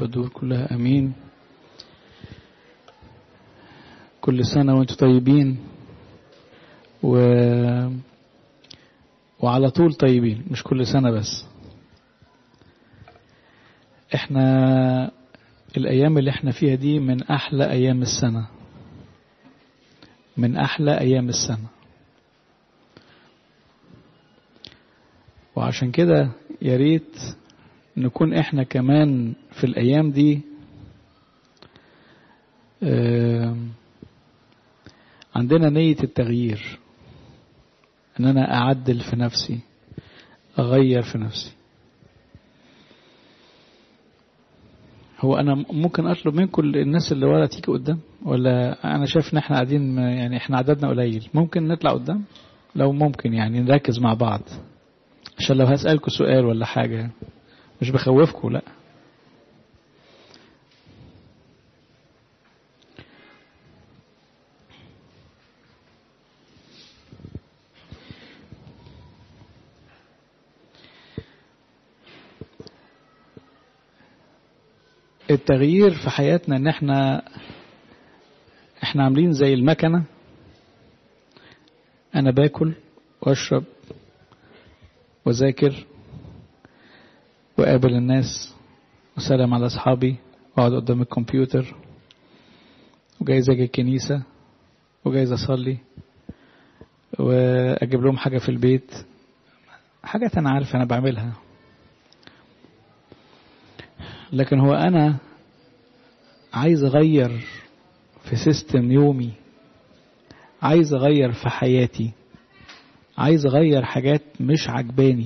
الدور كلها أمين كل سنة وانتم طيبين و... وعلى طول طيبين مش كل سنة بس احنا الأيام اللي احنا فيها دي من أحلى أيام السنة من أحلى أيام السنة وعشان كده يا ريت نكون احنا كمان في الأيام دي عندنا نية التغيير ان انا اعدل في نفسي اغير في نفسي هو انا ممكن اطلب منكم الناس اللي ورا تيجي قدام ولا انا شايف ان احنا قاعدين يعني احنا عددنا قليل ممكن نطلع قدام لو ممكن يعني نركز مع بعض عشان لو هسألكم سؤال ولا حاجة مش بخوفكم لا التغيير في حياتنا ان احنا احنا عاملين زي المكنة انا باكل واشرب وذاكر وقابل الناس وسلام على اصحابي واقعد قدام الكمبيوتر وجايز اجي الكنيسة وجايز اصلي واجيب لهم حاجة في البيت حاجات انا عارف انا بعملها لكن هو أنا عايز أغير في سيستم يومي عايز أغير في حياتي عايز أغير حاجات مش عجباني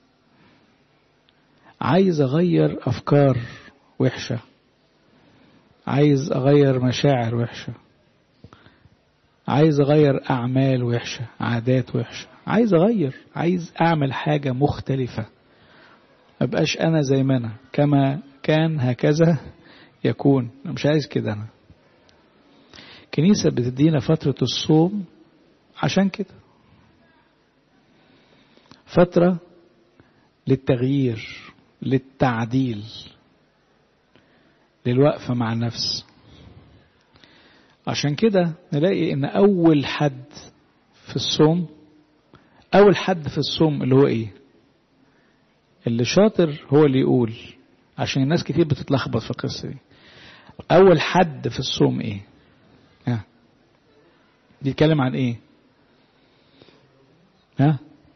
عايز أغير أفكار وحشة عايز أغير مشاعر وحشة عايز أغير أعمال وحشة عادات وحشة عايز أغير عايز أعمل حاجة مختلفة مبقاش أنا زي ما أنا كما كان هكذا يكون أنا مش عايز كده أنا كنيسة بتدينا فترة الصوم عشان كده فترة للتغيير للتعديل للوقفة مع النفس عشان كده نلاقي ان اول حد في الصوم اول حد في الصوم اللي هو ايه اللي شاطر هو اللي يقول عشان الناس كتير بتتلخبط في القصة دي أول حد في الصوم إيه؟ ها بيتكلم عن إيه؟ ها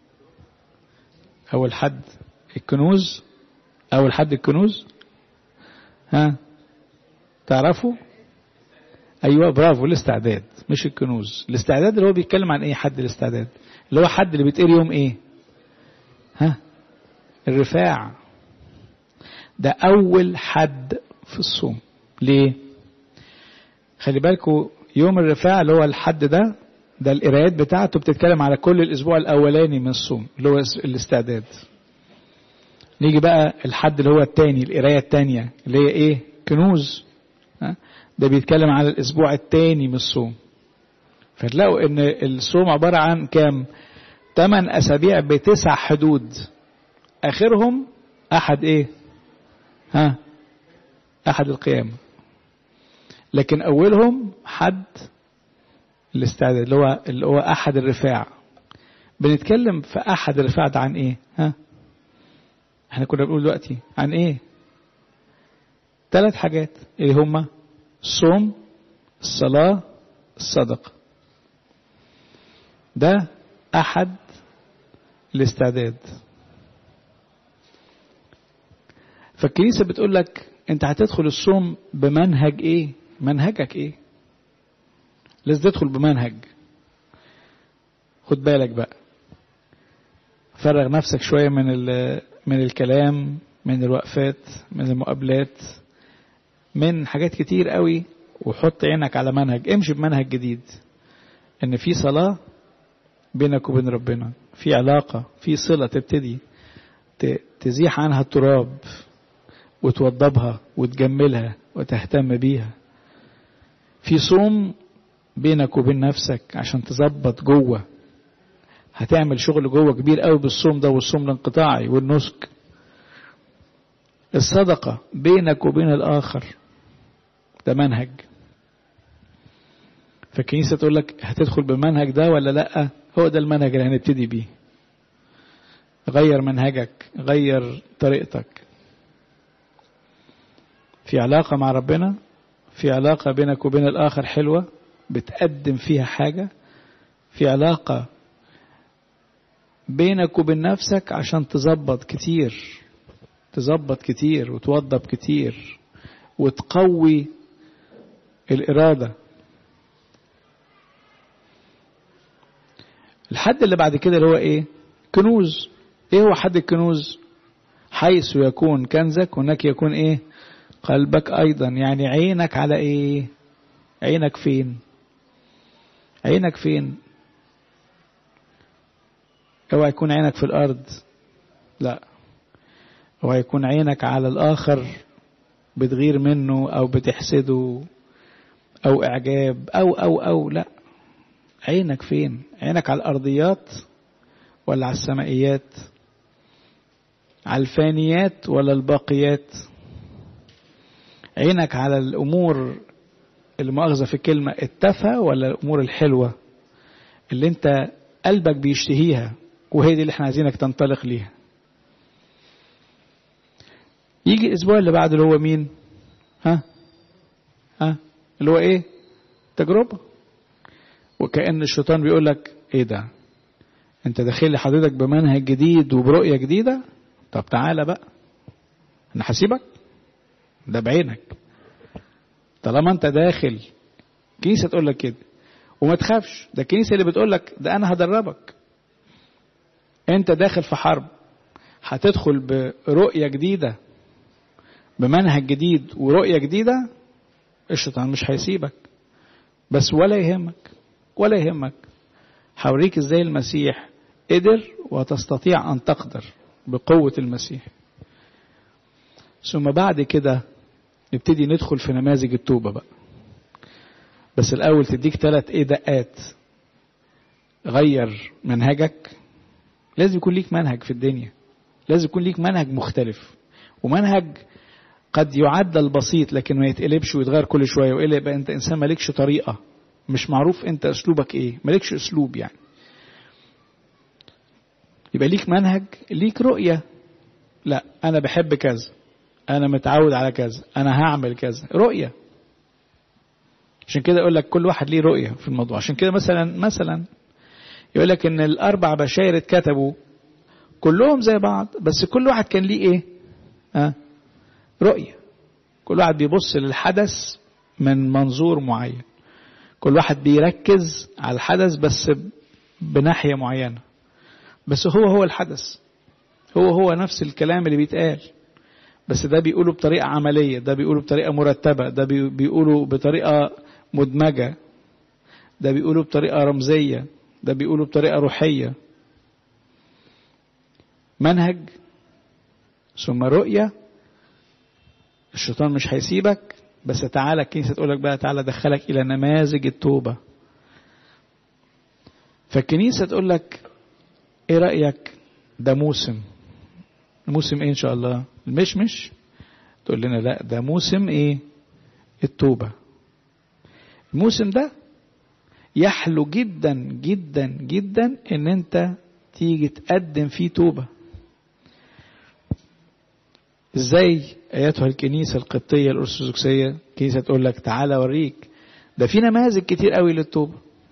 أول حد الكنوز أول حد الكنوز ها تعرفوا أيوة برافو الاستعداد مش الكنوز الاستعداد اللي هو بيتكلم عن إيه حد الاستعداد اللي هو حد اللي بيتقري يوم إيه ها الرفاع ده أول حد في الصوم ليه؟ خلي بالكوا يوم الرفاع اللي هو الحد ده ده القرايات بتاعته بتتكلم على كل الأسبوع الأولاني من الصوم اللي هو الاستعداد نيجي بقى الحد اللي هو التاني القراية التانية اللي هي إيه؟ كنوز ده بيتكلم على الأسبوع التاني من الصوم فتلاقوا إن الصوم عبارة عن كام؟ ثمان أسابيع بتسع حدود آخرهم أحد إيه؟ ها أحد القيامة لكن أولهم حد الاستعداد اللي هو اللي هو أحد الرفاع بنتكلم في أحد الرفاع ده عن إيه؟ ها احنا كنا بنقول دلوقتي عن إيه؟ ثلاث حاجات اللي هما الصوم الصلاة الصدقة ده أحد الاستعداد فالكنيسة بتقول لك انت هتدخل الصوم بمنهج ايه منهجك ايه لازم تدخل بمنهج خد بالك بقى فرغ نفسك شوية من من الكلام من الوقفات من المقابلات من حاجات كتير قوي وحط عينك على منهج امشي بمنهج جديد ان في صلاة بينك وبين ربنا في علاقة في صلة تبتدي تزيح عنها التراب وتوضبها وتجملها وتهتم بيها في صوم بينك وبين نفسك عشان تظبط جوه هتعمل شغل جوه كبير قوي بالصوم ده والصوم الانقطاعي والنسك الصدقة بينك وبين الآخر ده منهج فالكنيسة تقول لك هتدخل بالمنهج ده ولا لأ هو ده المنهج اللي هنبتدي بيه غير منهجك غير طريقتك في علاقة مع ربنا في علاقة بينك وبين الآخر حلوة بتقدم فيها حاجة في علاقة بينك وبين نفسك عشان تظبط كتير تظبط كتير وتوضب كتير وتقوي الإرادة الحد اللي بعد كده اللي هو ايه كنوز ايه هو حد الكنوز حيث يكون كنزك هناك يكون ايه قلبك ايضا يعني عينك على ايه عينك فين عينك فين اوعى يكون عينك في الارض لا اوعى يكون عينك على الاخر بتغير منه او بتحسده او اعجاب او او او لا عينك فين عينك على الارضيات ولا على السمائيات على الفانيات ولا الباقيات عينك على الامور المؤاخذه في الكلمه التافهه ولا الامور الحلوه اللي انت قلبك بيشتهيها وهي دي اللي احنا عايزينك تنطلق ليها يجي الاسبوع اللي بعده اللي هو مين ها ها اللي هو ايه تجربه وكأن الشيطان بيقول لك ايه ده انت داخل لي حضرتك بمنهج جديد وبرؤية جديدة طب تعالى بقى انا هسيبك ده بعينك طالما انت داخل كنيسة تقول لك كده وما تخافش ده الكنيسة اللي بتقول لك ده انا هدربك انت داخل في حرب هتدخل برؤية جديدة بمنهج جديد ورؤية جديدة الشيطان مش هيسيبك بس ولا يهمك ولا يهمك هوريك ازاي المسيح قدر وتستطيع ان تقدر بقوة المسيح ثم بعد كده نبتدي ندخل في نماذج التوبة بقى بس الأول تديك ثلاث إيه دقات غير منهجك لازم يكون ليك منهج في الدنيا لازم يكون ليك منهج مختلف ومنهج قد يعدل بسيط لكن ما يتقلبش ويتغير كل شوية وإلا يبقى أنت إنسان مالكش طريقة مش معروف أنت أسلوبك إيه مالكش أسلوب يعني يبقى ليك منهج ليك رؤية لا أنا بحب كذا أنا متعود على كذا أنا هعمل كذا رؤية عشان كده يقول لك كل واحد ليه رؤية في الموضوع عشان كده مثلا مثلا يقول لك إن الأربع بشاير اتكتبوا كلهم زي بعض بس كل واحد كان ليه إيه؟ أه؟ رؤية كل واحد بيبص للحدث من منظور معين كل واحد بيركز على الحدث بس بناحية معينة بس هو هو الحدث هو هو نفس الكلام اللي بيتقال بس ده بيقوله بطريقة عملية ده بيقوله بطريقة مرتبة ده بيقوله بطريقة مدمجة ده بيقوله بطريقة رمزية ده بيقوله بطريقة روحية منهج ثم رؤية الشيطان مش هيسيبك بس تعالى الكنيسة تقول لك بقى تعالى دخلك إلى نماذج التوبة فالكنيسة تقول لك إيه رأيك ده موسم موسم إيه إن شاء الله المشمش تقول لنا لا ده موسم إيه التوبة الموسم ده يحلو جدا جدا جدا ان انت تيجي تقدم فيه توبه ازاي ايتها الكنيسه القبطيه الارثوذكسيه كنيسه تقول لك تعالى اوريك ده في نماذج كتير قوي للتوبه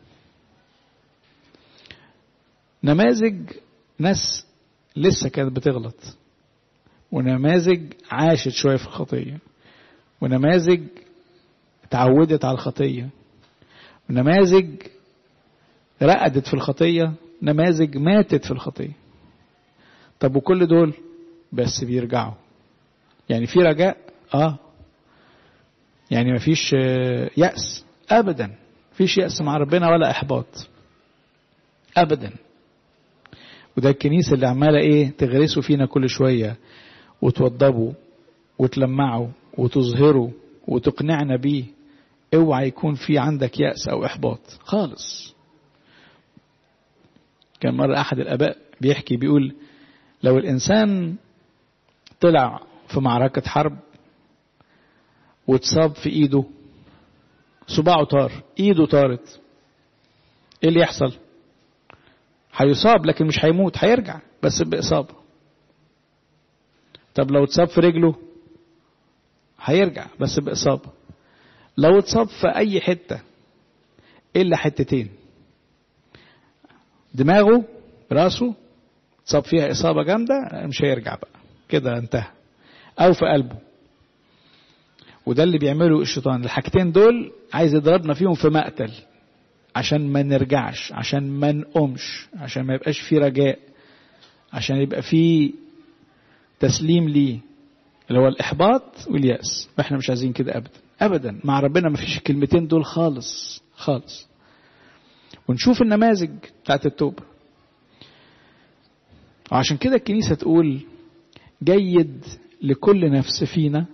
نماذج ناس لسه كانت بتغلط ونماذج عاشت شويه في الخطيه ونماذج اتعودت على الخطيه ونماذج رقدت في الخطيه نماذج ماتت في الخطيه طب وكل دول بس بيرجعوا يعني في رجاء اه يعني ما فيش يأس ابدا فيش يأس مع ربنا ولا احباط ابدا وده الكنيسة اللي عمالة ايه تغرسوا فينا كل شوية وتوضبوا وتلمعوا وتظهروا وتقنعنا بيه اوعى يكون في عندك يأس او احباط خالص كان مرة احد الاباء بيحكي بيقول لو الانسان طلع في معركة حرب واتصاب في ايده صباعه طار ايده طارت ايه اللي يحصل هيصاب لكن مش هيموت هيرجع بس بإصابة طب لو اتصاب في رجله هيرجع بس بإصابة لو اتصاب في أي حتة إلا حتتين دماغه راسه اتصاب فيها إصابة جامدة مش هيرجع بقى كده انتهى أو في قلبه وده اللي بيعمله الشيطان الحاجتين دول عايز يضربنا فيهم في مقتل عشان ما نرجعش عشان ما نقومش عشان ما يبقاش في رجاء عشان يبقى في تسليم ليه اللي هو الإحباط واليأس احنا مش عايزين كده أبدا أبدا مع ربنا ما فيش الكلمتين دول خالص خالص ونشوف النماذج بتاعت التوبة وعشان كده الكنيسة تقول جيد لكل نفس فينا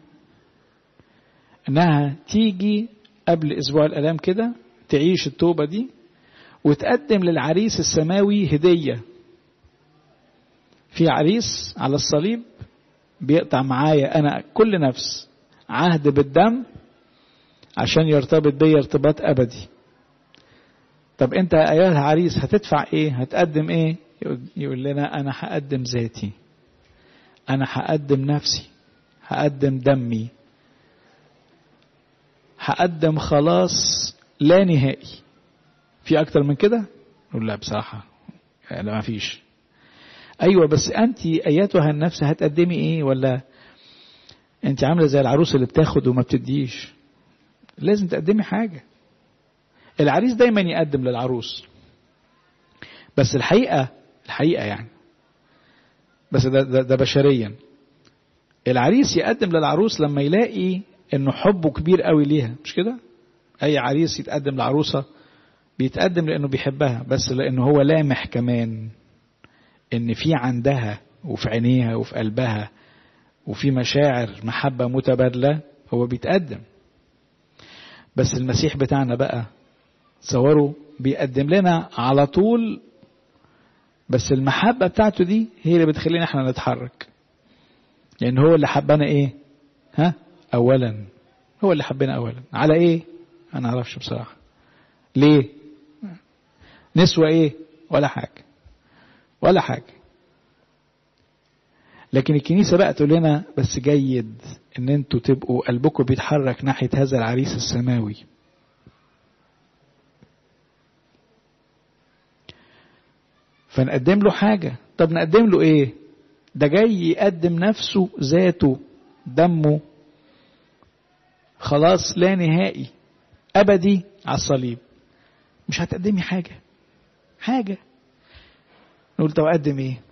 انها تيجي قبل اسبوع الالام كده تعيش التوبة دي وتقدم للعريس السماوي هدية في عريس على الصليب بيقطع معايا أنا كل نفس عهد بالدم عشان يرتبط بيا ارتباط أبدي طب أنت أيها العريس هتدفع إيه هتقدم إيه يقول لنا أنا هقدم ذاتي أنا هقدم نفسي هقدم دمي هقدم خلاص لا نهائي في أكتر من كده نقول لا بصراحة لا ما فيش أيوة بس أنت أيتها النفس هتقدمي إيه ولا أنت عاملة زي العروس اللي بتاخد وما بتديش لازم تقدمي حاجة العريس دايما يقدم للعروس بس الحقيقة الحقيقة يعني بس ده, ده, ده بشريا العريس يقدم للعروس لما يلاقي انه حبه كبير قوي ليها مش كده اي عريس يتقدم لعروسة بيتقدم لانه بيحبها بس لانه هو لامح كمان ان في عندها وفي عينيها وفي قلبها وفي مشاعر محبة متبادلة هو بيتقدم بس المسيح بتاعنا بقى تصوروا بيقدم لنا على طول بس المحبة بتاعته دي هي اللي بتخلينا احنا نتحرك لان هو اللي حبنا ايه ها اولا هو اللي حبنا اولا على ايه انا اعرفش بصراحة ليه نسوى ايه ولا حاجة ولا حاجة لكن الكنيسة بقى تقول لنا بس جيد ان انتوا تبقوا قلبكم بيتحرك ناحية هذا العريس السماوي فنقدم له حاجة طب نقدم له ايه ده جاي يقدم نفسه ذاته دمه خلاص لا نهائي أبدي على الصليب مش هتقدمي حاجة حاجة نقول طب أقدم إيه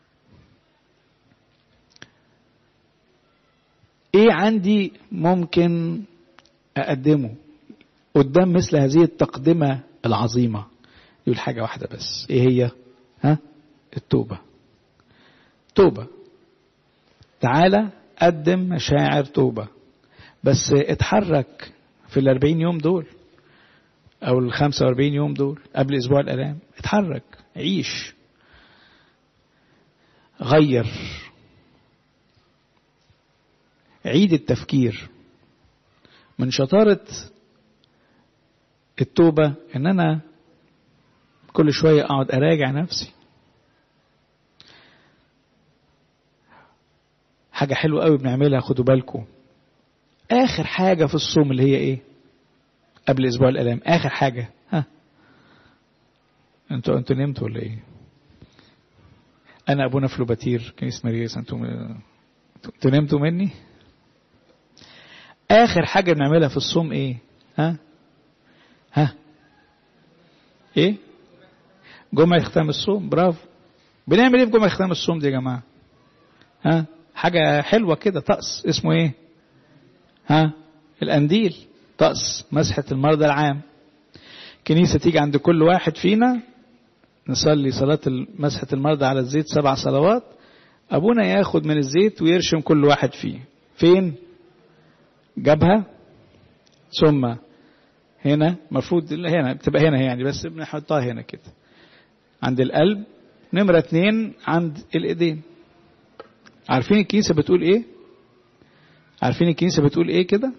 إيه عندي ممكن أقدمه قدام مثل هذه التقدمة العظيمة يقول حاجة واحدة بس إيه هي ها التوبة توبة تعالى قدم مشاعر توبة بس اتحرك في الأربعين يوم دول أو الخمسة وأربعين يوم دول قبل أسبوع الألام اتحرك عيش غير عيد التفكير من شطارة التوبة إن أنا كل شوية أقعد أراجع نفسي حاجة حلوة قوي بنعملها خدوا بالكم آخر حاجة في الصوم اللي هي إيه؟ قبل أسبوع الآلام آخر حاجة ها أنتوا أنتوا نمتوا ولا إيه؟ أنا أبونا فلوباتير كنيسة ماريس أنتوا أنتوا نمتوا مني؟ آخر حاجة بنعملها في الصوم إيه؟ ها؟ ها؟ إيه؟ جمعة ختام الصوم برافو بنعمل إيه في جمعة ختام الصوم دي يا جماعة؟ ها؟ حاجة حلوة كده طقس اسمه إيه؟ ها القنديل طقس مسحة المرضى العام كنيسة تيجي عند كل واحد فينا نصلي صلاة مسحة المرضى على الزيت سبع صلوات أبونا ياخد من الزيت ويرشم كل واحد فيه فين جبهة ثم هنا مفروض هنا بتبقى هنا يعني بس بنحطها هنا كده عند القلب نمرة اتنين عند الإيدين عارفين الكنيسة بتقول إيه عارفين الكنيسة بتقول ايه كده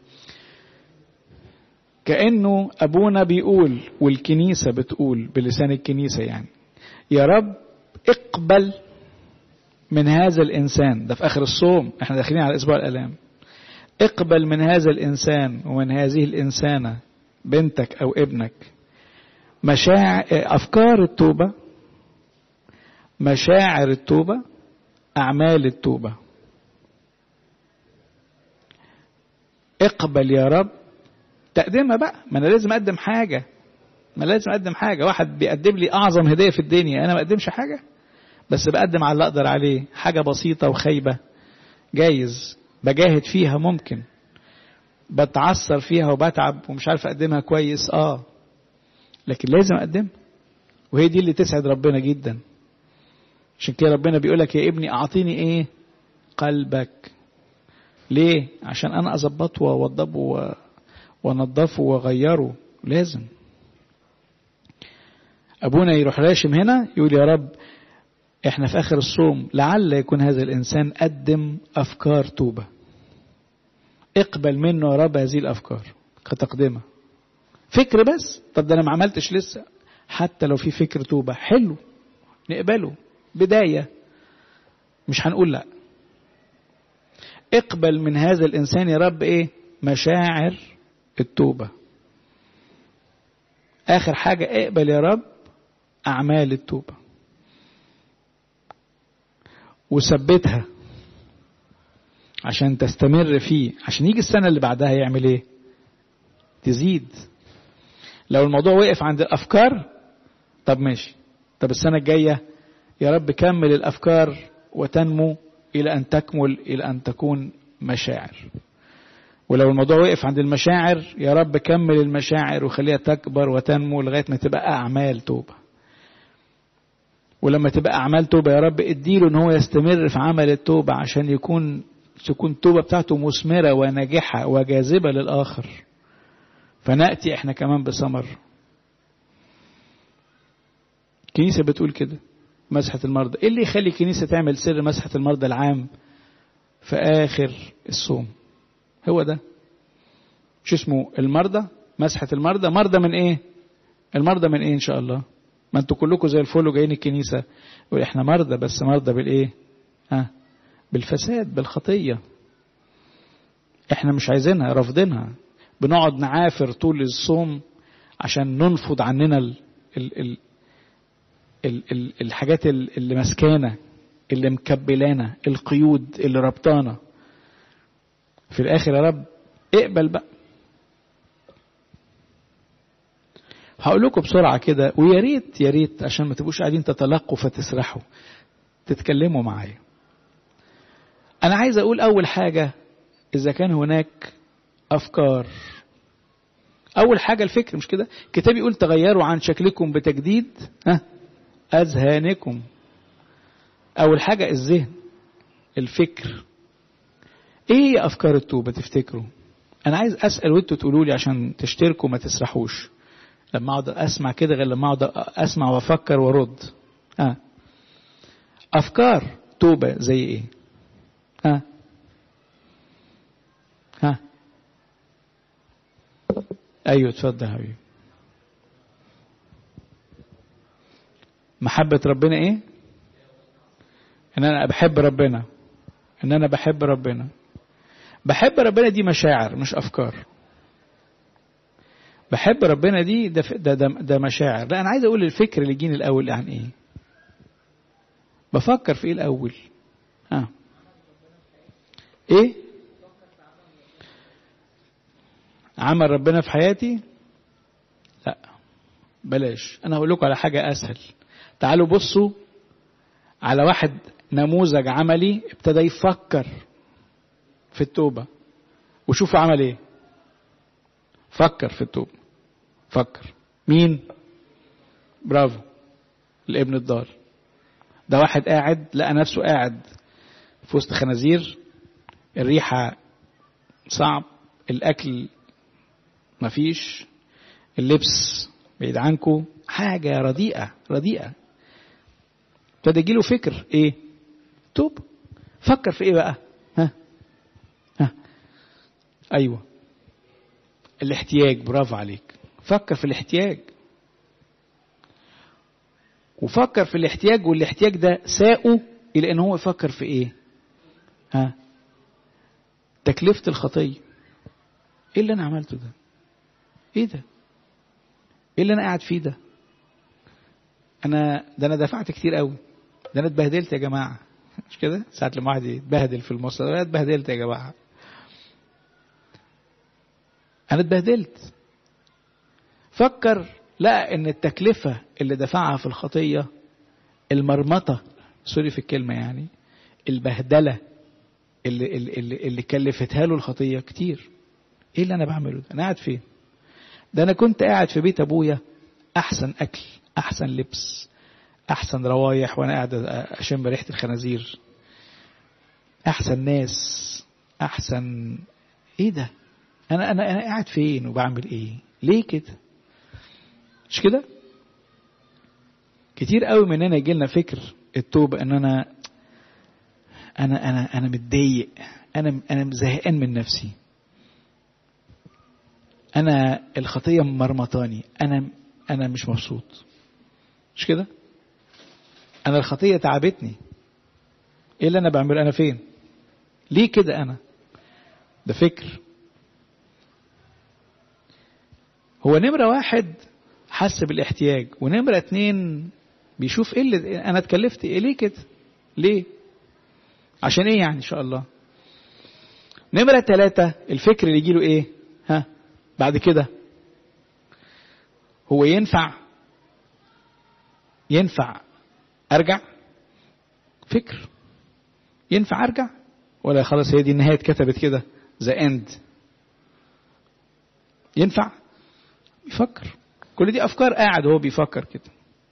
كأنه أبونا بيقول والكنيسة بتقول بلسان الكنيسة يعني يا رب اقبل من هذا الإنسان ده في آخر الصوم احنا داخلين على أسبوع الألام اقبل من هذا الإنسان ومن هذه الإنسانة بنتك أو ابنك مشاعر أفكار التوبة مشاعر التوبة أعمال التوبة اقبل يا رب تقدمها بقى ما أنا لازم أقدم حاجة ما لازم أقدم حاجة واحد بيقدم لي أعظم هدية في الدنيا أنا ما أقدمش حاجة بس بقدم على اللي أقدر عليه حاجة بسيطة وخايبة جايز بجاهد فيها ممكن بتعثر فيها وبتعب ومش عارف أقدمها كويس آه لكن لازم أقدمها وهي دي اللي تسعد ربنا جدا عشان كده ربنا بيقول لك يا ابني أعطيني إيه قلبك ليه عشان أنا أظبطه وأوضبه وأنضفه وأغيره لازم أبونا يروح راشم هنا يقول يا رب احنا في آخر الصوم لعل يكون هذا الإنسان قدم أفكار توبة اقبل منه يا رب هذه الأفكار كتقدمة فكر بس طب ده أنا ما عملتش لسه حتى لو في فكر توبة حلو نقبله بداية مش هنقول لا اقبل من هذا الإنسان يا رب إيه مشاعر التوبة آخر حاجة اقبل يا رب أعمال التوبة وثبتها عشان تستمر فيه عشان يجي السنة اللي بعدها يعمل ايه تزيد لو الموضوع وقف عند الأفكار طب ماشي طب السنة الجاية يا رب كمل الأفكار وتنمو إلى أن تكمل إلى أن تكون مشاعر ولو الموضوع وقف عند المشاعر يا رب كمل المشاعر وخليها تكبر وتنمو لغاية ما تبقى أعمال توبة ولما تبقى أعمال توبة يا رب اديله ان هو يستمر في عمل التوبة عشان يكون تكون التوبة بتاعته مثمرة وناجحة وجاذبة للآخر فنأتي احنا كمان بثمر الكنيسة بتقول كده مسحة المرضى ايه اللي يخلي الكنيسة تعمل سر مسحة المرضى العام في آخر الصوم هو ده شو اسمه المرضى مسحة المرضى مرضى من ايه المرضى من ايه ان شاء الله ما انتوا كلكم زي الفل وجايين الكنيسة يقول احنا مرضى بس مرضى بالايه ها بالفساد بالخطية احنا مش عايزينها رافضينها بنقعد نعافر طول الصوم عشان ننفض عننا ال ال ال ال ال الحاجات اللي مسكانة اللي مكبلانا القيود اللي ربطانا في الاخر يا رب اقبل بقى هقول لكم بسرعة كده ويا ريت يا ريت عشان ما تبقوش قاعدين تتلقوا فتسرحوا تتكلموا معايا أنا عايز أقول أول حاجة إذا كان هناك أفكار أول حاجة الفكر مش كده الكتاب يقول تغيروا عن شكلكم بتجديد ها أذهانكم أول حاجة الذهن الفكر إيه هي أفكار التوبة تفتكروا أنا عايز أسأل وأنتوا تقولوا لي عشان تشتركوا ما تسرحوش لما اقعد اسمع كده غير لما اقعد اسمع وافكر وارد اه افكار توبه زي ايه ها ها ايوه اتفضل يا حبيبي محبة ربنا ايه ان انا بحب ربنا ان انا بحب ربنا بحب ربنا دي مشاعر مش افكار بحب ربنا دي ده ده ده, ده مشاعر لا انا عايز اقول الفكر اللي جيني الاول عن ايه بفكر في ايه الاول ها ايه عمل ربنا في حياتي لا بلاش انا هقول لكم على حاجه اسهل تعالوا بصوا على واحد نموذج عملي ابتدى يفكر في التوبه وشوفوا عمل ايه فكر في التوبه فكر مين برافو الابن الضال ده واحد قاعد لقى نفسه قاعد في وسط خنازير الريحة صعب الأكل مفيش اللبس بعيد عنكم حاجة رديئة رديئة ابتدى يجيله فكر ايه توب فكر في ايه بقى ها ها ايوه الاحتياج برافو عليك فكر في الاحتياج وفكر في الاحتياج والاحتياج ده ساقه الى ان هو يفكر في ايه ها تكلفة الخطية ايه اللي انا عملته ده ايه ده ايه اللي انا قاعد فيه ده انا ده انا دفعت كتير قوي ده انا اتبهدلت يا جماعه مش كده ساعه لما واحد يتبهدل في المواصلات انا اتبهدلت يا جماعه انا اتبهدلت فكر لقى ان التكلفه اللي دفعها في الخطيه المرمطه سوري في الكلمه يعني البهدله اللي اللي اللي كلفتها له الخطيه كتير ايه اللي انا بعمله ده انا قاعد فين ده انا كنت قاعد في بيت ابويا احسن اكل احسن لبس احسن روايح وانا قاعد اشم ريحه الخنازير احسن ناس احسن ايه ده انا انا انا قاعد فين وبعمل ايه ليه كده مش كده كتير قوي مننا يجي لنا فكر التوبه ان انا انا انا انا متضايق انا انا زهقان من نفسي انا الخطيه مرمطاني انا انا مش مبسوط مش كده انا الخطيه تعبتني ايه اللي انا بعمله انا فين ليه كده انا ده فكر هو نمرة واحد حس بالاحتياج ونمرة اتنين بيشوف ايه اللي انا اتكلفت ايه ليه كده ليه عشان ايه يعني ان شاء الله نمرة تلاتة الفكر اللي يجيله ايه ها بعد كده هو ينفع ينفع ارجع فكر ينفع ارجع ولا خلاص هي دي النهايه اتكتبت كده ذا اند ينفع يفكر كل دي افكار قاعد هو بيفكر كده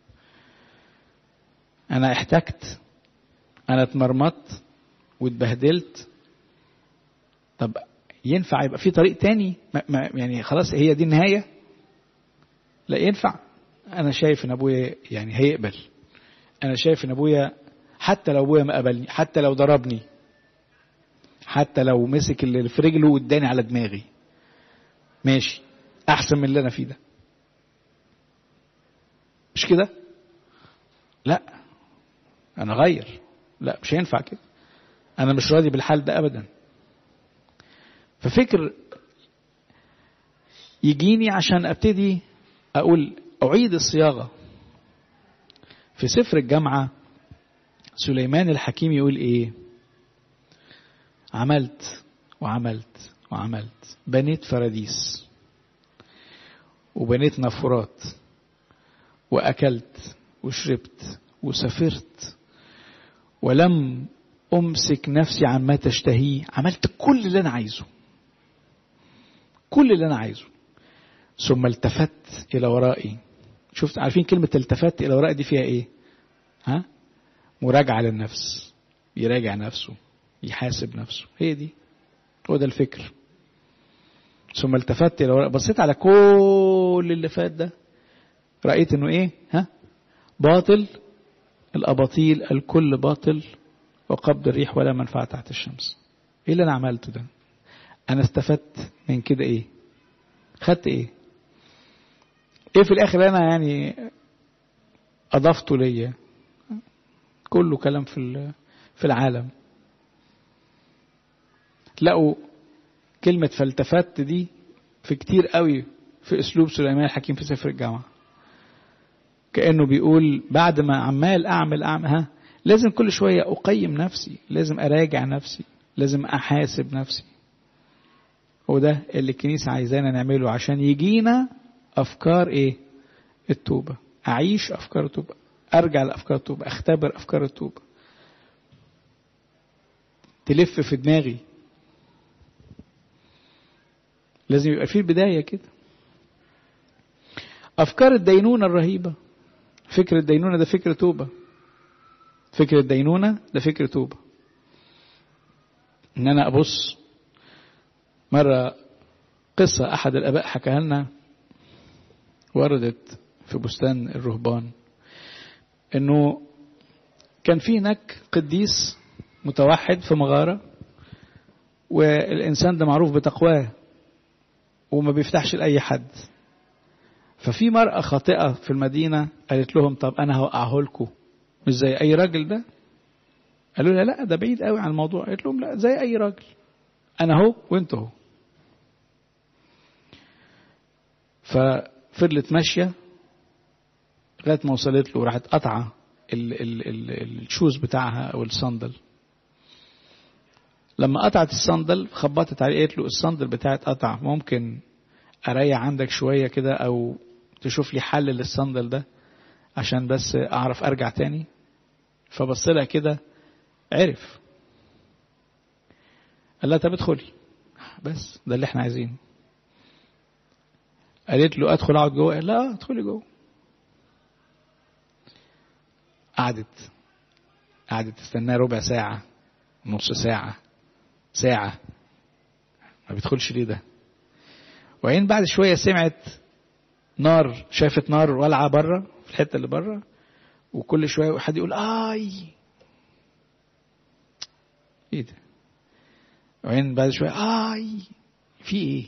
انا احتجت انا اتمرمطت واتبهدلت طب ينفع يبقى في طريق تاني ما ما يعني خلاص هي دي النهايه لا ينفع انا شايف ان ابويا يعني هيقبل انا شايف ان ابويا حتى لو ابويا ما قبلني حتى لو ضربني حتى لو مسك اللي في رجله واداني على دماغي ماشي احسن من اللي انا فيه ده مش كده لا انا غير لا مش هينفع كده انا مش راضي بالحال ده ابدا ففكر يجيني عشان ابتدي اقول اعيد الصياغه في سفر الجامعه سليمان الحكيم يقول ايه عملت وعملت وعملت بنيت فراديس وبنيت نافورات واكلت وشربت وسافرت ولم امسك نفسي عما تشتهيه عملت كل اللي انا عايزه كل اللي انا عايزه ثم التفت الى ورائي شفت عارفين كلمة التفت الى ورائي دي فيها ايه ها مراجعة للنفس يراجع نفسه يحاسب نفسه هي دي هو ده الفكر ثم التفت الى ورائي بصيت على كل اللي فات ده رأيت انه ايه ها باطل الاباطيل الكل باطل وقبض الريح ولا منفعة تحت الشمس ايه اللي انا عملته ده انا استفدت من كده ايه خدت ايه ايه في الاخر انا يعني اضفته ليا كله كلام في في العالم لقوا كلمة فالتفت دي في كتير قوي في اسلوب سليمان الحكيم في سفر الجامعة كأنه بيقول بعد ما عمال اعمل اعمل ها لازم كل شوية اقيم نفسي لازم اراجع نفسي لازم احاسب نفسي وده اللي الكنيسة عايزانا نعمله عشان يجينا أفكار إيه؟ التوبة أعيش أفكار التوبة أرجع لأفكار التوبة أختبر أفكار التوبة تلف في دماغي لازم يبقى في بداية كده أفكار الدينونة الرهيبة فكر الدينونة ده فكر توبة فكر الدينونة ده فكر توبة إن أنا أبص مرة قصة أحد الآباء حكاها لنا وردت في بستان الرهبان إنه كان في هناك قديس متوحد في مغارة والإنسان ده معروف بتقواه وما بيفتحش لأي حد ففي مرأة خاطئة في المدينة قالت لهم طب أنا هوقعه لكم مش زي أي راجل ده قالوا لها لا ده بعيد قوي عن الموضوع قالت لهم لا زي أي راجل أنا هو وأنت هو ففضلت ماشية لغاية ما وصلت له راحت قطعة ال ال ال الشوز بتاعها أو الصندل لما قطعت الصندل خبطت عليه قالت له الصندل بتاعي اتقطع ممكن اريح عندك شويه كده او تشوف لي حل للصندل ده عشان بس اعرف ارجع تاني فبص لها كده عرف قال لها طب ادخلي بس ده اللي احنا عايزينه قالت له ادخل اقعد جوه قال لا ادخلي جوه قعدت قعدت تستناه ربع ساعة نص ساعة ساعة ما بيدخلش ليه ده وبعدين بعد شوية سمعت نار شافت نار والعة بره في الحتة اللي بره وكل شوية حد يقول آي ايه ده وبعدين بعد شوية آي في ايه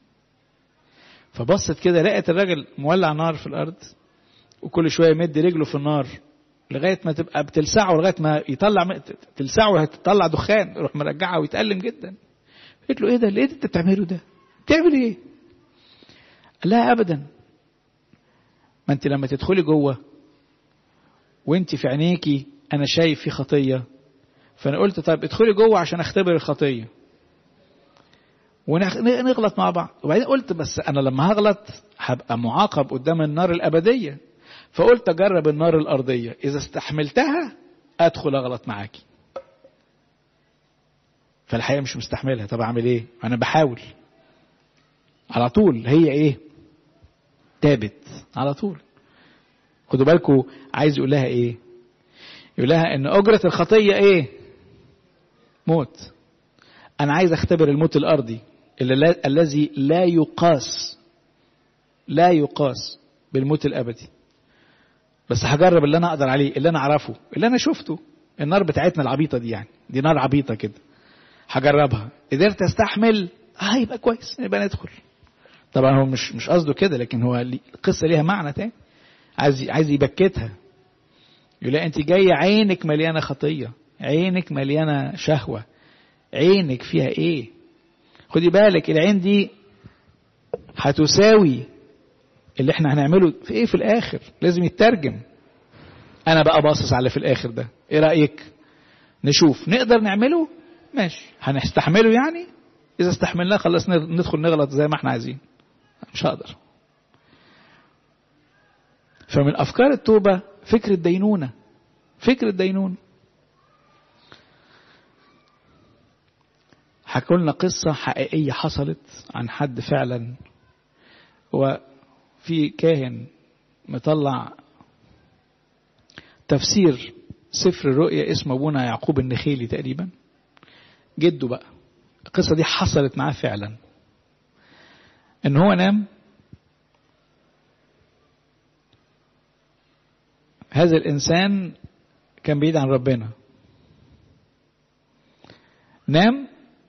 فبصت كده لقت الراجل مولع نار في الأرض وكل شوية يمد رجله في النار لغاية ما تبقى بتلسعه لغاية ما يطلع تلسعه هتطلع دخان يروح مرجعها ويتألم جدا قلت له ايه ده ايه ده انت بتعمله ده بتعمل ايه قال لها ابدا ما انت لما تدخلي جوه وانت في عينيكي انا شايف في خطيه فانا قلت طيب ادخلي جوه عشان اختبر الخطيه ونغلط مع بعض وبعدين قلت بس انا لما هغلط هبقى معاقب قدام النار الابديه فقلت اجرب النار الارضيه اذا استحملتها ادخل اغلط معاكي فالحقيقه مش مستحملها طب اعمل ايه انا بحاول على طول هي ايه تابت على طول خدوا بالكم عايز يقول لها ايه يقول لها ان اجره الخطيه ايه موت انا عايز اختبر الموت الارضي اللي الذي لا يقاس لا يقاس بالموت الابدي بس هجرب اللي انا اقدر عليه اللي انا اعرفه اللي انا شفته النار بتاعتنا العبيطه دي يعني دي نار عبيطه كده هجربها قدرت استحمل اه يبقى كويس يبقى ندخل طبعا هو مش مش قصده كده لكن هو القصه ليها معنى تاني عايز عايز يبكتها يقول لها انت جايه عينك مليانه خطيه عينك مليانه شهوه عينك فيها ايه خدي بالك العين دي هتساوي اللي احنا هنعمله في ايه في الاخر لازم يترجم انا بقى باصص على في الاخر ده ايه رايك نشوف نقدر نعمله ماشي هنستحمله يعني اذا استحملناه خلاص ندخل نغلط زي ما احنا عايزين مش هقدر فمن افكار التوبه فكر الدينونه فكر الدينونه حكوا لنا قصة حقيقية حصلت عن حد فعلا وفي كاهن مطلع تفسير سفر الرؤيا اسمه ابونا يعقوب النخيلي تقريبا جده بقى القصة دي حصلت معاه فعلا ان هو نام هذا الانسان كان بعيد عن ربنا نام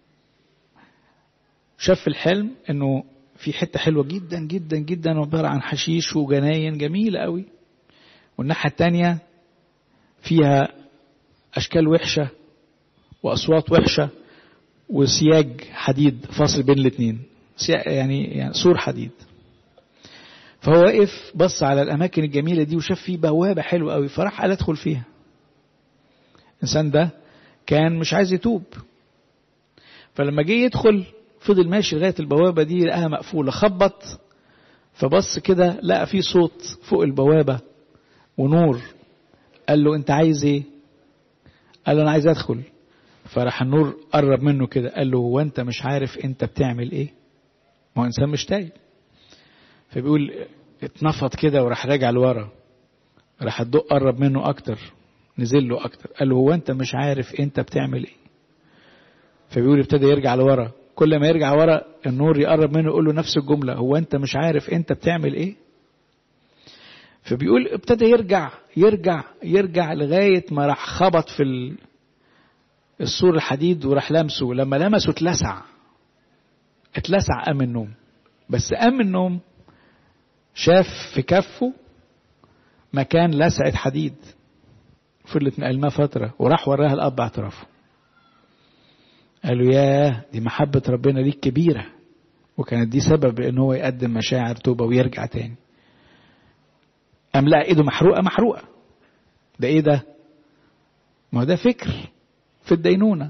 شاف في الحلم انه في حته حلوه جدا جدا جدا عباره عن حشيش وجناين جميله قوي والناحيه الثانيه فيها اشكال وحشه واصوات وحشه وسياج حديد فاصل بين الاثنين يعني يعني سور حديد فهو وقف بص على الاماكن الجميله دي وشاف فيه بوابه حلوه قوي فراح قال ادخل فيها الانسان ده كان مش عايز يتوب فلما جه يدخل فضل ماشي لغايه البوابه دي لقاها مقفوله خبط فبص كده لقى في صوت فوق البوابه ونور قال له انت عايز ايه قال له انا عايز ادخل فراح النور قرب منه كده قال له هو انت مش عارف انت بتعمل ايه ما هو انسان مش تايب فبيقول اتنفض كده وراح راجع لورا راح الضوء قرب منه اكتر نزل له اكتر قال له هو انت مش عارف انت بتعمل ايه فبيقول ابتدى يرجع لورا كل ما يرجع ورا النور يقرب منه يقول له نفس الجمله هو انت مش عارف انت بتعمل ايه فبيقول ابتدى يرجع يرجع يرجع لغايه ما راح خبط في ال... السور الحديد وراح لمسه لما لمسه اتلسع اتلسع قام من النوم بس قام من النوم شاف في كفه مكان لسعة حديد فضلت مقلماه فترة وراح وراها الأب اعترافه قال له ياه دي محبة ربنا ليك كبيرة وكانت دي سبب ان هو يقدم مشاعر توبة ويرجع تاني قام لقى ايده محروقة محروقة ده ايه ده ما هو ده فكر في الدينونة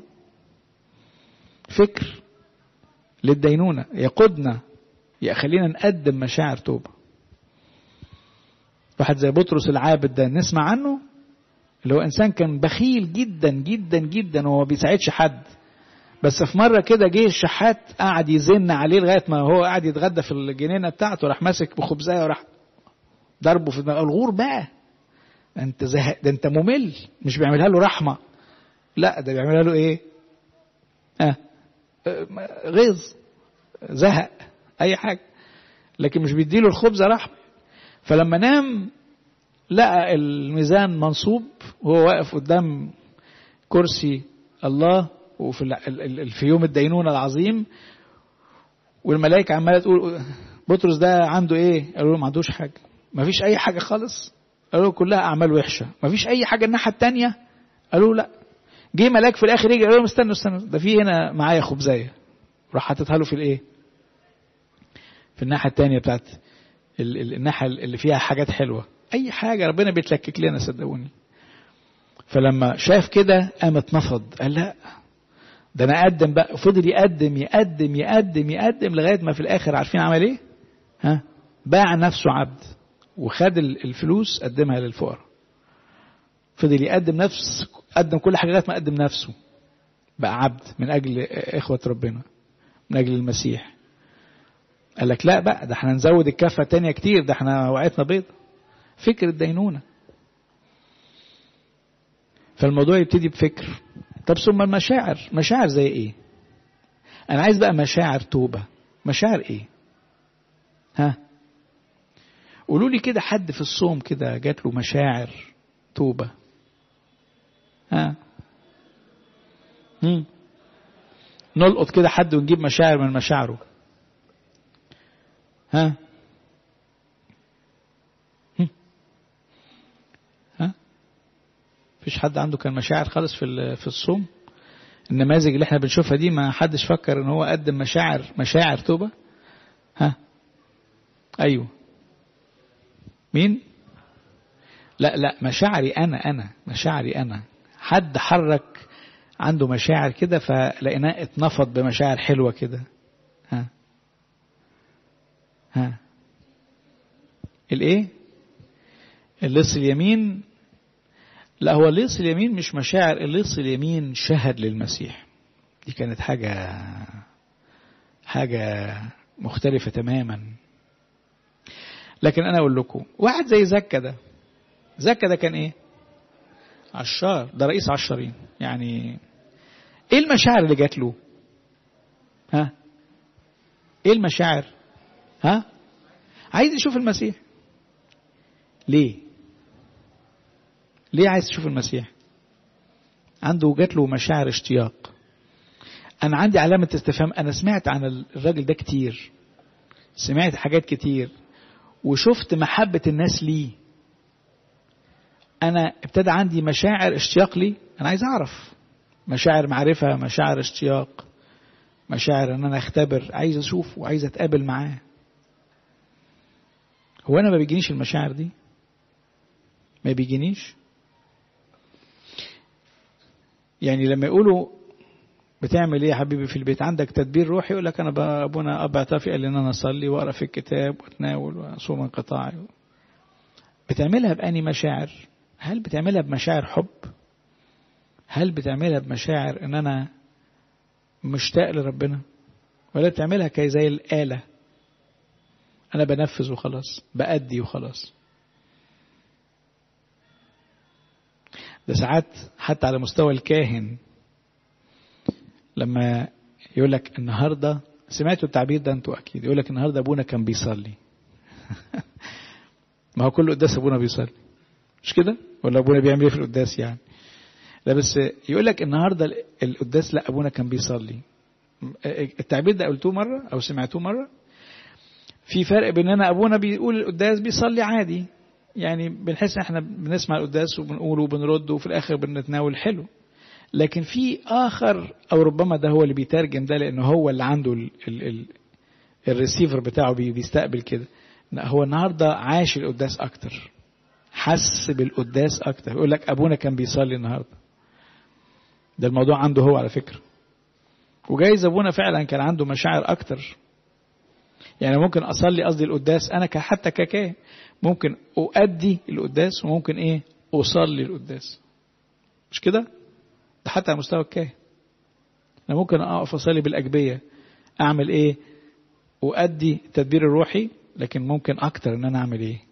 فكر للدينونة يقودنا يخلينا نقدم مشاعر توبة واحد زي بطرس العابد ده نسمع عنه اللي هو إنسان كان بخيل جدا جدا جدا وما بيساعدش حد بس في مرة كده جه الشحات قعد يزن عليه لغاية ما هو قاعد يتغدى في الجنينة بتاعته راح ماسك بخبزاية وراح ضربه في دماغه الغور بقى انت زهق ده انت ممل مش بيعملها له رحمة لا ده بيعملها له ايه اه غيظ زهق اي حاجة لكن مش بيديله الخبزة رحمة فلما نام لقى الميزان منصوب وهو واقف قدام كرسي الله وفي في يوم الدينونة العظيم والملائكة عمالة تقول بطرس ده عنده ايه؟ قالوا له ما عندوش حاجة ما فيش أي حاجة خالص قالوا له كلها أعمال وحشة ما فيش أي حاجة الناحية التانية قالوا له لا جه ملاك في الآخر يجي قال لهم استنوا استنوا ده في هنا معايا خبزاية راح حاططها له في الايه؟ في الناحية التانية بتاعت الناحية اللي فيها حاجات حلوة أي حاجة ربنا بيتلكك لنا صدقوني فلما شاف كده قام اتنفض قال لا ده انا اقدم بقى فضل يقدم يقدم يقدم يقدم لغايه ما في الاخر عارفين عمل ايه؟ ها؟ باع نفسه عبد وخد الفلوس قدمها للفقراء. فضل يقدم نفس قدم كل حاجه لغايه ما قدم نفسه. بقى عبد من اجل اخوه ربنا من اجل المسيح. قال لك لا بقى ده احنا نزود الكفه تانية كتير ده احنا وقعتنا بيض. فكر الدينونه. فالموضوع يبتدي بفكر طب ثم المشاعر مشاعر زي ايه انا عايز بقى مشاعر توبة مشاعر ايه ها قولوا لي كده حد في الصوم كده جات له مشاعر توبة ها هم. نلقط كده حد ونجيب مشاعر من مشاعره ها مفيش حد عنده كان مشاعر خالص في في الصوم النماذج اللي احنا بنشوفها دي ما حدش فكر ان هو قدم مشاعر مشاعر توبة ها ايوه مين لا لا مشاعري انا انا مشاعري انا حد حرك عنده مشاعر كده فلقيناه اتنفض بمشاعر حلوة كده ها ها الايه اللص اليمين لا هو اللص اليمين مش مشاعر اللص اليمين شهد للمسيح دي كانت حاجة حاجة مختلفة تماما لكن أنا أقول لكم واحد زي زكا ده زكا ده كان إيه عشار ده رئيس عشارين يعني إيه المشاعر اللي جات له ها إيه المشاعر ها عايز يشوف المسيح ليه ليه عايز تشوف المسيح عنده جات له مشاعر اشتياق انا عندي علامة استفهام انا سمعت عن الراجل ده كتير سمعت حاجات كتير وشفت محبة الناس ليه انا ابتدى عندي مشاعر اشتياق ليه انا عايز اعرف مشاعر معرفة مشاعر اشتياق مشاعر ان انا اختبر عايز اشوف وعايز اتقابل معاه هو انا ما بيجينيش المشاعر دي ما بيجينيش يعني لما يقولوا بتعمل ايه يا حبيبي في البيت عندك تدبير روحي يقول لك انا ابونا اب اعترافي قال لي ان انا اصلي واقرا في الكتاب واتناول واصوم انقطاعي بتعملها باني مشاعر هل بتعملها بمشاعر حب هل بتعملها بمشاعر ان انا مشتاق لربنا ولا بتعملها كي زي الآلة أنا بنفذ وخلاص بأدي وخلاص ده ساعات حتى على مستوى الكاهن لما يقول لك النهارده سمعتوا التعبير ده انتوا اكيد يقول لك النهارده ابونا كان بيصلي ما هو كل قداس ابونا بيصلي مش كده ولا ابونا بيعمل ايه في القداس يعني لا بس يقول لك النهارده القداس لا ابونا كان بيصلي التعبير ده قلتوه مره او سمعتوه مره في فرق بين انا ابونا بيقول القداس بيصلي عادي يعني بنحس احنا بنسمع القداس وبنقول وبنرد وفي الاخر بنتناول حلو لكن في اخر او ربما ده هو اللي بيترجم ده لانه هو اللي عنده ال ال ال الريسيفر بتاعه بيستقبل كده هو النهارده عاش القداس اكتر حس بالقداس اكتر يقول لك ابونا كان بيصلي النهارده ده الموضوع عنده هو على فكره وجايز ابونا فعلا كان عنده مشاعر اكتر يعني ممكن اصلي قصدي القداس انا حتى ككاه ممكن اؤدي القداس وممكن ايه اصلي القداس مش كده ده حتى على مستوى الكاهن انا ممكن اقف اصلي بالاجبيه اعمل ايه اؤدي التدبير الروحي لكن ممكن اكتر ان انا اعمل ايه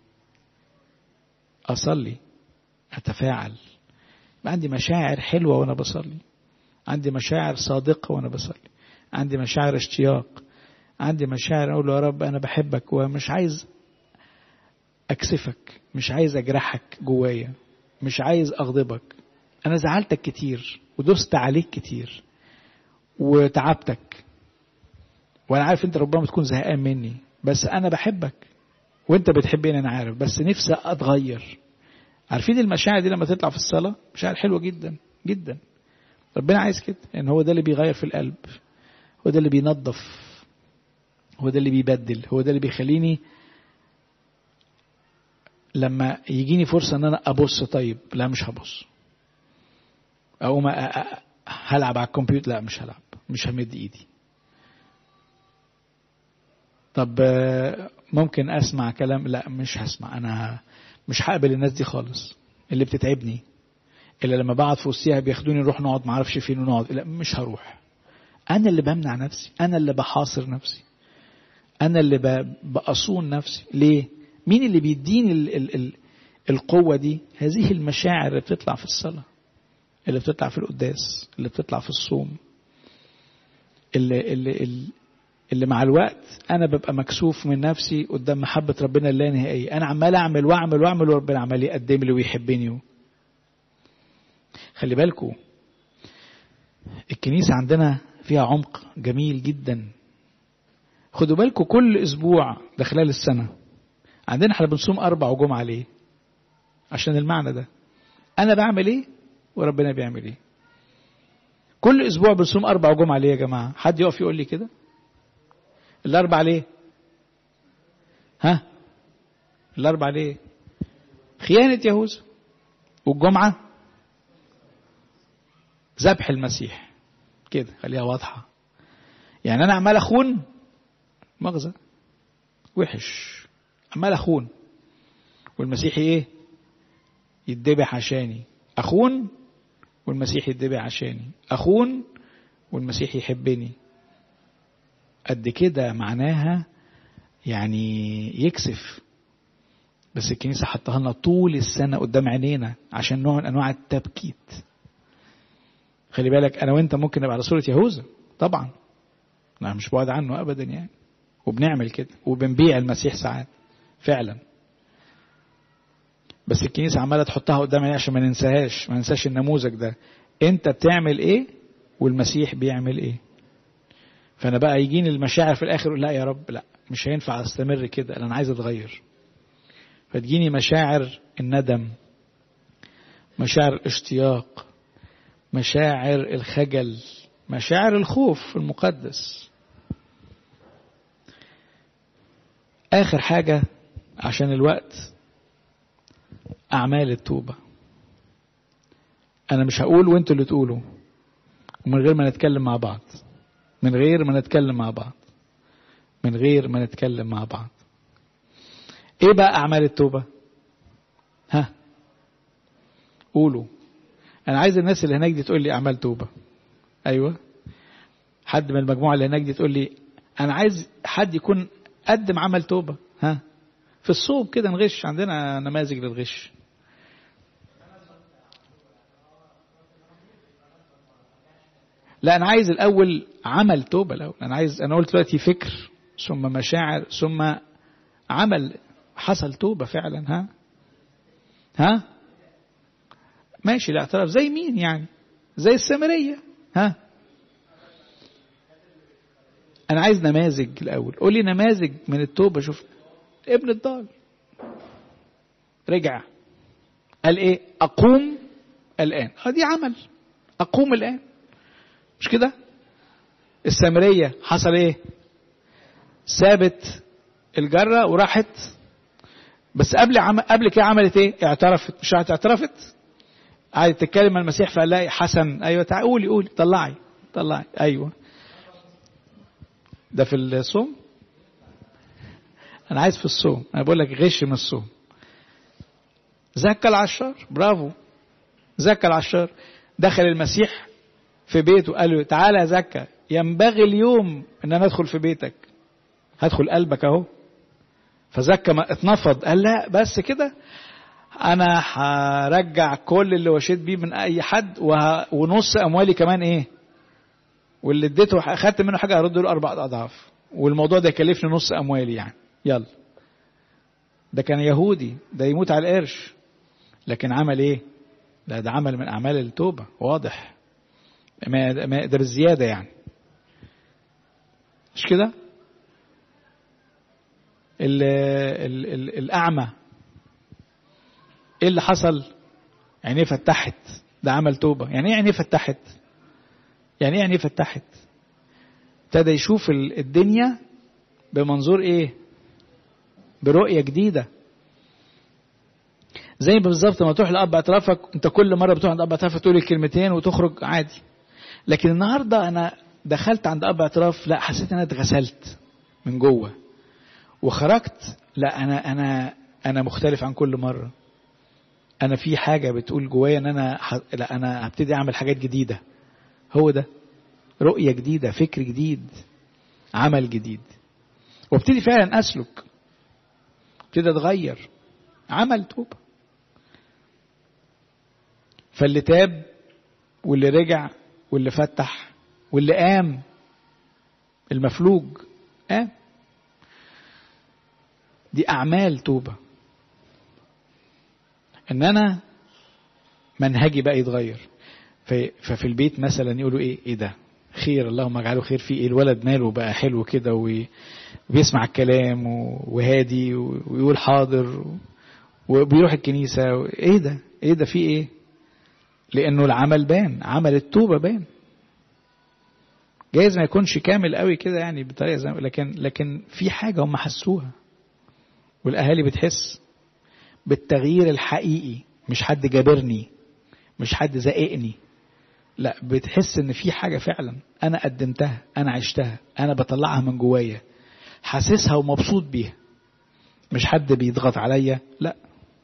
اصلي اتفاعل عندي مشاعر حلوه وانا بصلي عندي مشاعر صادقه وانا بصلي عندي مشاعر اشتياق عندي مشاعر اقول له يا رب انا بحبك ومش عايز اكسفك مش عايز اجرحك جوايا مش عايز اغضبك انا زعلتك كتير ودست عليك كتير وتعبتك وانا عارف انت ربما تكون زهقان مني بس انا بحبك وانت بتحبني انا عارف بس نفسي اتغير عارفين المشاعر دي لما تطلع في الصلاه مشاعر حلوه جدا جدا ربنا عايز كده ان هو ده اللي بيغير في القلب هو ده اللي بينظف هو ده اللي بيبدل هو ده اللي بيخليني لما يجيني فرصة ان انا ابص طيب لا مش هبص اقوم هلعب على الكمبيوتر لا مش هلعب مش همد ايدي طب ممكن اسمع كلام لا مش هسمع انا مش هقبل الناس دي خالص اللي بتتعبني الا لما بقعد في وسطيها بياخدوني نروح نقعد معرفش فين ونقعد لا مش هروح انا اللي بمنع نفسي انا اللي بحاصر نفسي انا اللي باصون نفسي ليه مين اللي بيديني ال ال ال القوة دي هذه المشاعر اللي بتطلع في الصلاة اللي بتطلع في القداس اللي بتطلع في الصوم اللي, اللي, اللي مع الوقت أنا ببقى مكسوف من نفسي قدام محبة ربنا اللانهائية أنا عمال أعمل وأعمل وأعمل وربنا عمال يقدم لي ويحبني خلي بالكم الكنيسة عندنا فيها عمق جميل جدا خدوا بالكم كل أسبوع ده خلال السنة عندنا احنا بنصوم أربع وجمعة ليه؟ عشان المعنى ده أنا بعمل إيه وربنا بيعمل إيه؟ كل أسبوع بنصوم أربع وجمعة ليه يا جماعة؟ حد يقف يقول لي كده؟ الأربع ليه؟ ها؟ الأربع ليه؟ خيانة يهوذا والجمعة ذبح المسيح كده خليها واضحة يعني أنا عمال أخون مغزى وحش عمال أخون والمسيح إيه؟ يتذبح عشاني أخون والمسيح يتذبح عشاني أخون والمسيح يحبني قد كده معناها يعني يكسف بس الكنيسة حطها لنا طول السنة قدام عينينا عشان نوع من أنواع التبكيت خلي بالك أنا وأنت ممكن نبقى على صورة يهوذا طبعا أنا مش بعد عنه أبدا يعني وبنعمل كده وبنبيع المسيح ساعات فعلا بس الكنيسة عمالة تحطها قدام عينينا عشان ما ننساهاش ما ننساش النموذج ده أنت بتعمل إيه والمسيح بيعمل إيه فأنا بقى يجيني المشاعر في الآخر لا يا رب لا مش هينفع أستمر كده أنا عايز أتغير فتجيني مشاعر الندم مشاعر الاشتياق مشاعر الخجل مشاعر الخوف المقدس آخر حاجة عشان الوقت أعمال التوبة أنا مش هقول وأنتوا اللي تقولوا ومن غير ما نتكلم مع بعض من غير ما نتكلم مع بعض من غير ما نتكلم مع بعض ايه بقى اعمال التوبه ها قولوا انا عايز الناس اللي هناك دي تقول لي اعمال توبه ايوه حد من المجموعه اللي هناك دي تقول لي انا عايز حد يكون قدم عمل توبه ها في الصوب كده نغش عندنا نماذج للغش لا انا عايز الاول عمل توبه الاول انا عايز انا قلت دلوقتي فكر ثم مشاعر ثم عمل حصل توبة فعلا ها ها ماشي الاعتراف زي مين يعني زي السامرية ها انا عايز نماذج الاول قول لي نماذج من التوبة شوف ابن الضال رجع قال ايه اقوم الان اه دي عمل اقوم الان مش كده السامرية حصل ايه سابت الجرة وراحت بس قبل عم... قبل كده عملت ايه اعترفت مش راحت اعترفت قعدت تتكلم مع المسيح فقال لها حسن ايوه تعالي قولي قولي طلعي طلعي ايوه ده في الصوم انا عايز في الصوم انا بقول لك غش من الصوم زكى العشار برافو زكى العشار دخل المسيح في بيته قال له تعالى يا زكى ينبغي اليوم ان انا ادخل في بيتك هدخل قلبك اهو فزكى ما اتنفض قال لا بس كده انا هرجع كل اللي وشيت بيه من اي حد وه... ونص اموالي كمان ايه واللي اديته اخدت منه حاجه هرد له اربع اضعاف والموضوع ده يكلفني نص اموالي يعني يلا ده كان يهودي ده يموت على القرش لكن عمل ايه لا ده عمل من اعمال التوبه واضح ما ما ده بالزياده يعني مش كده ال ال ال الأعمى إيه اللي حصل؟ عينيه فتحت ده عمل توبة يعني إيه عينيه فتحت؟ يعني إيه عينيه فتحت؟ ابتدى يشوف الدنيا بمنظور إيه؟ برؤية جديدة زي بالظبط لما تروح لأب اعترافك أنت كل مرة بتروح عند أب اعترافك تقول الكلمتين وتخرج عادي لكن النهاردة أنا دخلت عند أب اعتراف لا حسيت أن أنا اتغسلت من جوه وخرجت لا انا انا انا مختلف عن كل مره انا في حاجه بتقول جوايا ان انا ح... لا انا هبتدي اعمل حاجات جديده هو ده رؤيه جديده فكر جديد عمل جديد وابتدي فعلا اسلك ابتدي اتغير عمل توبه فاللي تاب واللي رجع واللي فتح واللي قام المفلوج قام دي أعمال توبة إن أنا منهجي بقى يتغير ففي البيت مثلا يقولوا إيه إيه ده خير اللهم اجعله خير فيه إيه الولد ماله بقى حلو كده وبيسمع الكلام وهادي ويقول حاضر وبيروح الكنيسة إيه ده إيه ده في إيه لأنه العمل بان عمل التوبة بان جايز ما يكونش كامل قوي كده يعني بطريقة زي لكن لكن في حاجة هم حسوها والأهالي بتحس بالتغيير الحقيقي مش حد جابرني مش حد زققني لا بتحس ان في حاجة فعلا انا قدمتها انا عشتها انا بطلعها من جوايا حاسسها ومبسوط بيها مش حد بيضغط عليا لا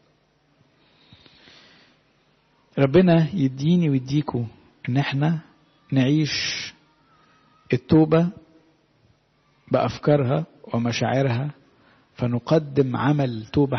ربنا يديني ويديكوا ان احنا نعيش التوبة بأفكارها ومشاعرها فنقدم عمل توبة